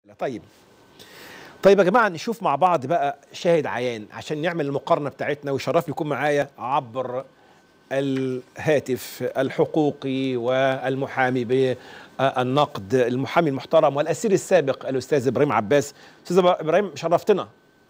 طيب طيب يا جماعه نشوف مع بعض بقى شاهد عيان عشان نعمل المقارنه بتاعتنا ويشرفني يكون معايا عبر الهاتف الحقوقي والمحامي بالنقد المحامي المحترم والاسير السابق الاستاذ ابراهيم عباس استاذ ابراهيم شرفتنا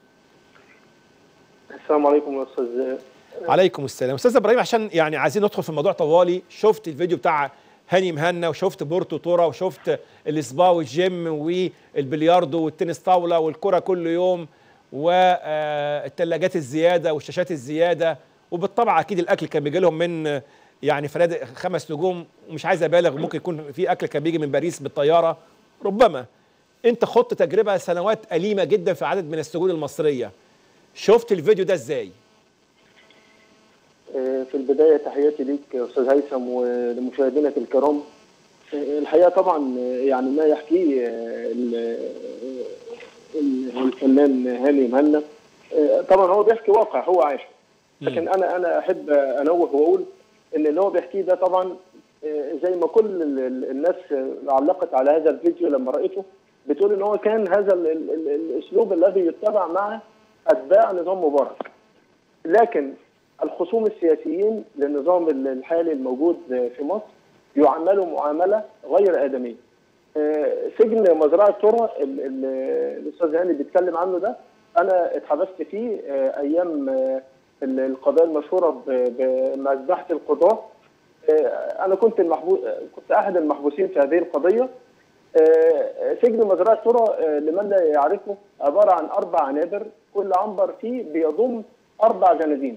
السلام عليكم يا استاذ عليكم السلام استاذ ابراهيم عشان يعني عايزين ندخل في الموضوع طوالي شفت الفيديو بتاع هاني مهنا وشفت بورتو تورا وشفت السبا والجيم والبلياردو والتنس طاوله والكره كل يوم والثلاجات الزياده والشاشات الزياده وبالطبع اكيد الاكل كان بيجي لهم من يعني فنادق خمس نجوم ومش عايز ابالغ ممكن يكون في اكل كان بيجي من باريس بالطياره ربما انت خضت تجربه سنوات اليمه جدا في عدد من السجون المصريه شفت الفيديو ده ازاي؟ في البداية تحياتي ليك يا أستاذ هيثم ولمشاهدينك الكرام الحقيقة طبعا يعني ما يحكيه الفنان هاني مهنا طبعا هو بيحكي واقع هو عايشه لكن أنا أنا أحب أنوه وأقول إن اللي هو بيحكيه ده طبعا زي ما كل الناس علقت على هذا الفيديو لما رأيته بتقول إن هو كان هذا الأسلوب الذي يتبع مع أتباع نظام مبارك لكن الخصوم السياسيين للنظام الحالي الموجود في مصر يعاملوا معامله غير ادميه. سجن مزرعه ترى الاستاذ هاني بيتكلم عنه ده انا اتحبست فيه ايام القضايا المشهوره بمذبحه القضاه انا كنت المحبوس كنت احد المحبوسين في هذه القضيه سجن مزرعه ترى لمن لا يعرفه عباره عن اربع عنابر كل عنبر فيه بيضم اربع جنازين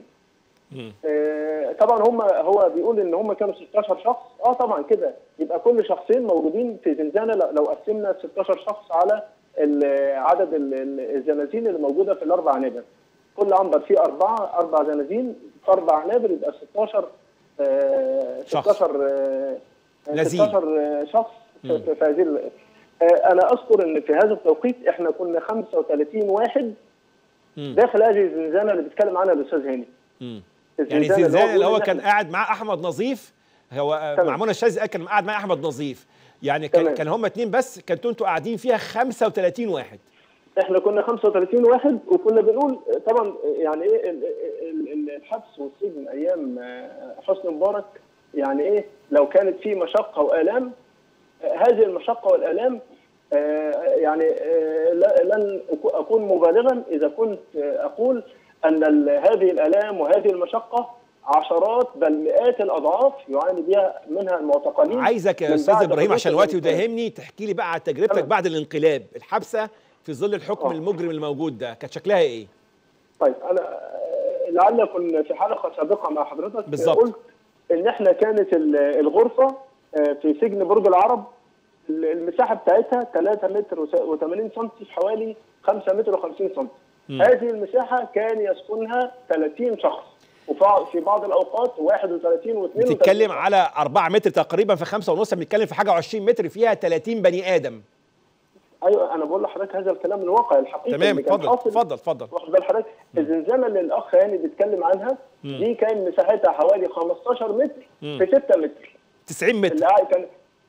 آه طبعا هم هو بيقول ان هم كانوا 16 شخص اه طبعا كده يبقى كل شخصين موجودين في زنزانه لو قسمنا 16 شخص على عدد الزنازين اللي موجوده في الاربع عنابر كل عنبر فيه اربعه اربع زنازين في اربع عنابر يبقى 16 آه 16 آه 16 شخص في, في هذه انا اذكر ان في هذا التوقيت احنا كنا 35 واحد داخل هذه الزنزانه اللي بيتكلم عنها الاستاذ هاني يعني الزنزانه اللي هو كان قاعد مع احمد نظيف هو مع منى الشاذلي كان قاعد مع احمد نظيف يعني كان كان هم اتنين بس كنتوا انتوا قاعدين فيها 35 واحد احنا كنا 35 واحد وكنا بنقول طبعا يعني ايه الحبس والسجن ايام حسني مبارك يعني ايه لو كانت في مشقه والام هذه المشقه والالام يعني لن اكون مبالغا اذا كنت اقول ان هذه الالام وهذه المشقه عشرات بل مئات الاضعاف يعاني بها منها المعتقلين عايزك يا استاذ ابراهيم عشان الوقت يداهمني تحكي لي بقى عن تجربتك بعد الانقلاب الحبسه في ظل الحكم أوه. المجرم الموجود ده كانت شكلها ايه؟ طيب انا لعل كنا في حلقه سابقه مع حضرتك بالظبط قلت ان احنا كانت الغرفه في سجن برج العرب المساحه بتاعتها 3 متر و80 سم في حوالي 5 متر و50 سم هذه المساحه كان يسكنها 30 شخص وفي بعض الاوقات 31 و32 بتتكلم على 4 متر تقريبا في 5 ونص بنتكلم في حاجه 20 متر فيها 30 بني ادم ايوه انا بقول لحضرتك هذا الكلام الواقع الحقيقي تمام اتفضل اتفضل اتفضل واخد بال حضرتك الزنزانه اللي الاخ هاني بيتكلم عنها مم. دي كان مساحتها حوالي 15 متر مم. في 6 متر 90 متر اللي كان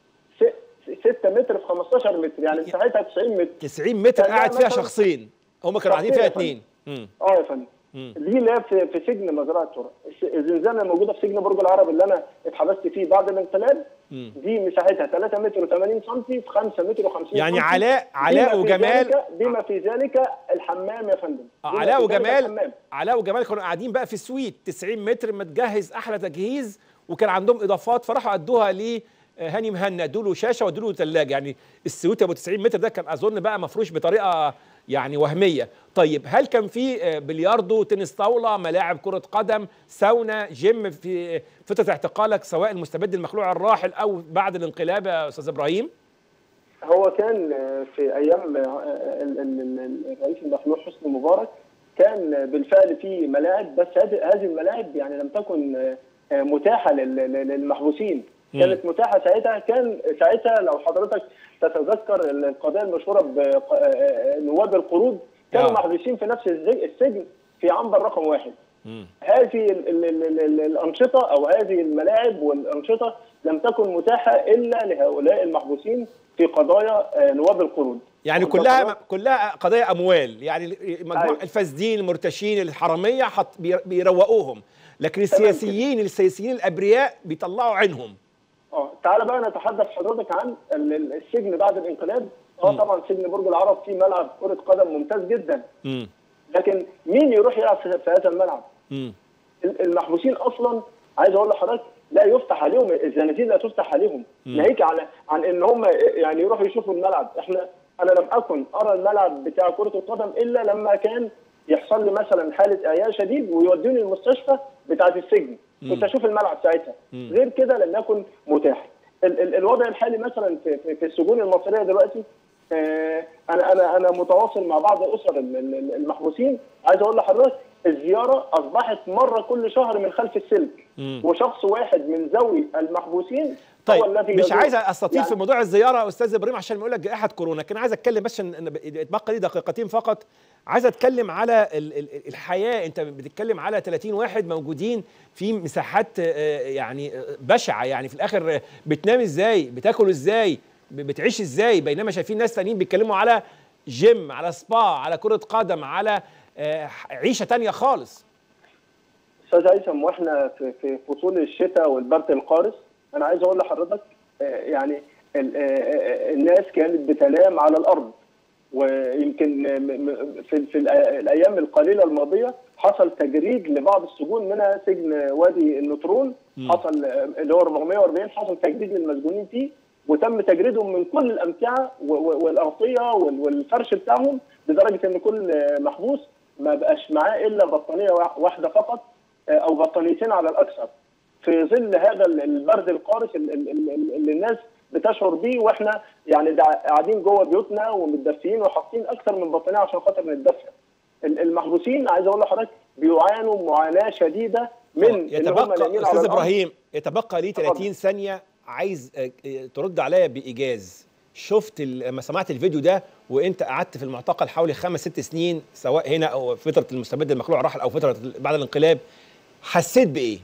6 متر في 15 متر يعني مساحتها 90 متر 90 متر قاعد فيها شخصين هم كانوا قاعدين فيها اثنين اه يا فندم دي اللي في, في سجن مزرعه ترى الزنزانه الموجوده في سجن برج العرب اللي انا اتحبست فيه بعد الانقلاب دي مساحتها 3 متر و80 سم في 5 متر و50 يعني علاء علاء وجمال بما في ذلك الحمام يا فندم علاء وجمال علاء وجمال كانوا قاعدين بقى في سويت 90 متر متجهز احلى تجهيز وكان عندهم اضافات فراحوا ادوها ل هاني مهنا ادوا له شاشه وادوا له ثلاجه يعني السويت ابو 90 متر ده كان اظن بقى مفروش بطريقه يعني وهميه طيب هل كان في بلياردو تنس طاوله ملاعب كره قدم ساونا جيم في فتره اعتقالك سواء المستبد المخلوع الراحل او بعد الانقلاب يا استاذ ابراهيم هو كان في ايام الرئيس المخلوع حسني مبارك كان بالفعل في ملاعب بس هذه الملاعب يعني لم تكن متاحه للمحبوسين كانت متاحه ساعتها كان ساعتها لو حضرتك تتذكر القضيه المشهوره بنواب القروض كانوا محبوسين في نفس السجن في عنبر رقم واحد. مم. هذه ال ال ال ال الانشطه او هذه الملاعب والانشطه لم تكن متاحه الا لهؤلاء المحبوسين في قضايا نواب القروض. يعني كلها كلها قضايا اموال يعني مجموعه الفاسدين المرتشين الحراميه حط بيروقوهم لكن السياسيين السياسيين الابرياء بيطلعوا عينهم اه تعالى بقى نتحدث حضرتك عن السجن بعد الانقلاب اه طبعا سجن برج العرب فيه ملعب كره قدم ممتاز جدا م. لكن مين يروح يلعب في هذا الملعب؟ م. المحبوسين اصلا عايز اقول لحضرتك لا يفتح عليهم الزنازين لا تفتح عليهم ناهيك عن عن ان هم يعني يروحوا يشوفوا الملعب احنا انا لم اكن ارى الملعب بتاع كره القدم الا لما كان يحصل لي مثلا حاله اعياء شديد ويودوني المستشفى بتاعه السجن كنت اشوف الملعب ساعتها مم. غير كده لم يكن متاح ال ال الوضع الحالي مثلا في, في, في السجون المصريه دلوقتي آه انا انا انا متواصل مع بعض اسر المحبوسين عايز اقول لحضرتك الزياره اصبحت مره كل شهر من خلف السلك مم. وشخص واحد من ذوي المحبوسين طيب هو الذي مش يزور. عايز استطيل يعني في موضوع الزياره يا استاذ ابراهيم عشان بيقول لك جائحه كورونا كان عايز اتكلم بس عشان اتبقى لي دقيقتين فقط عايز اتكلم على ال- ال- الحياه انت بتتكلم على 30 واحد موجودين في مساحات آه، يعني آه، بشعه يعني في الاخر آه، بتنام ازاي بتاكل ازاي ب- بتعيش ازاي بينما شايفين ناس تانيين بيتكلموا على جيم على سبا على كره قدم على آه، عيشه تانية خالص استاذ هيثم واحنا في في فصول الشتاء والبرد القارس انا عايز اقول لحضرتك آه، يعني ال- آه، آه، الناس كانت بتنام على الارض ويمكن م- م- في في الأ- الايام القليله الماضيه حصل تجريد لبعض السجون منها سجن وادي النطرون مم. حصل آه، اللي هو 440 حصل تجريد للمسجونين فيه وتم تجريدهم من كل الامتعه و- و- والاغطيه وال- والفرش بتاعهم لدرجه ان كل آه، محبوس ما بقاش معاه الا بطانيه وا- واحده فقط آه، او بطانيتين على الاكثر في ظل هذا ال- البرد القارس ال- ال- ال- اللي الناس بتشعر بيه واحنا يعني دا- قاعدين جوه بيوتنا ومتدفيين وحاطين اكثر من بطانيه عشان خاطر نتدفى. ال- المحبوسين عايز اقول لحضرتك بيعانوا معاناه شديده من ان هم يتبقى نايمين على استاذ الأرض. ابراهيم يتبقى لي 30 اتفضل. ثانيه عايز آه، آه، ترد عليا بايجاز شفت ال- لما سمعت الفيديو ده وانت قعدت في المعتقل حوالي خمس ست سنين سواء هنا او فتره المستبد المخلوع راحل او فتره بعد الانقلاب حسيت بايه؟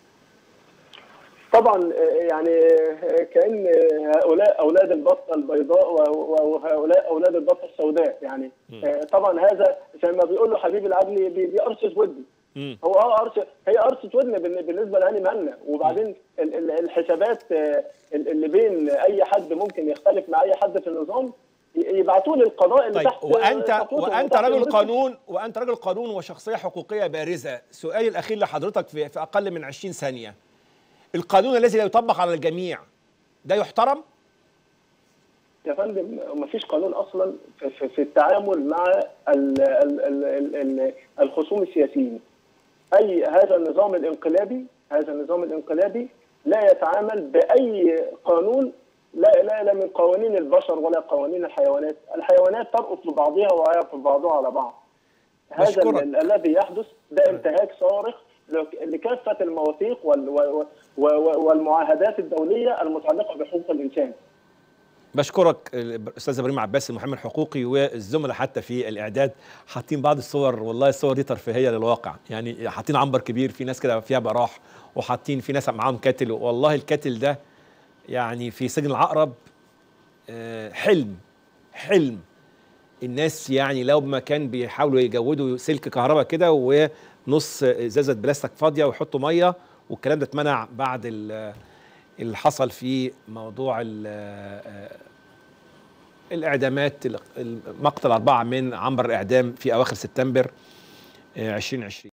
طبعا آه، يعني آه، كان آه، هؤلاء اولاد البطه البيضاء و- و- وهؤلاء اولاد البطه السوداء يعني آه، طبعا هذا زي ما بيقول له حبيب العدلي بي- دي قرصه ودن مم. هو اه قرص هي قرصه ودن بالن- بالنسبه لهاني مهنا وبعدين ال- ال- الحسابات آه، ال- اللي بين اي حد ممكن يختلف مع اي حد في النظام ي- يبعتوا لي القضاء اللي طيب تحت وانت سقوطه وانت وتحت رجل إمرته. قانون وانت رجل قانون وشخصيه حقوقيه بارزه سؤالي الاخير لحضرتك في, في اقل من 20 ثانيه القانون الذي لا يطبق على الجميع ده يحترم؟ يا فندم ما فيش قانون اصلا في, في, في التعامل مع ال ال ال ال ال الخصوم السياسيين. اي هذا النظام الانقلابي هذا النظام الانقلابي لا يتعامل باي قانون لا لا لا من قوانين البشر ولا قوانين الحيوانات، الحيوانات ترقص ببعضها ويعرف بعضها على بعض. هذا بشكرك. ال- الذي يحدث ده انتهاك صارخ لك- لكافه المواثيق وال- و- و- و- والمعاهدات الدوليه المتعلقه بحقوق الانسان. بشكرك الاستاذ ابراهيم عباس المحامي الحقوقي والزملاء حتى في الاعداد حاطين بعض الصور والله الصور دي ترفيهيه للواقع يعني حاطين عنبر كبير في ناس كده فيها براح وحاطين في ناس معاهم كاتل والله الكاتل ده يعني في سجن العقرب آه، حلم حلم الناس يعني لو ما كان بيحاولوا يجودوا سلك كهرباء كده ونص ازازه بلاستيك فاضيه ويحطوا ميه والكلام ده اتمنع بعد ال- اللي حصل في موضوع ال- الاعدامات مقتل اربعه من عنبر الاعدام في اواخر سبتمبر آه، 2020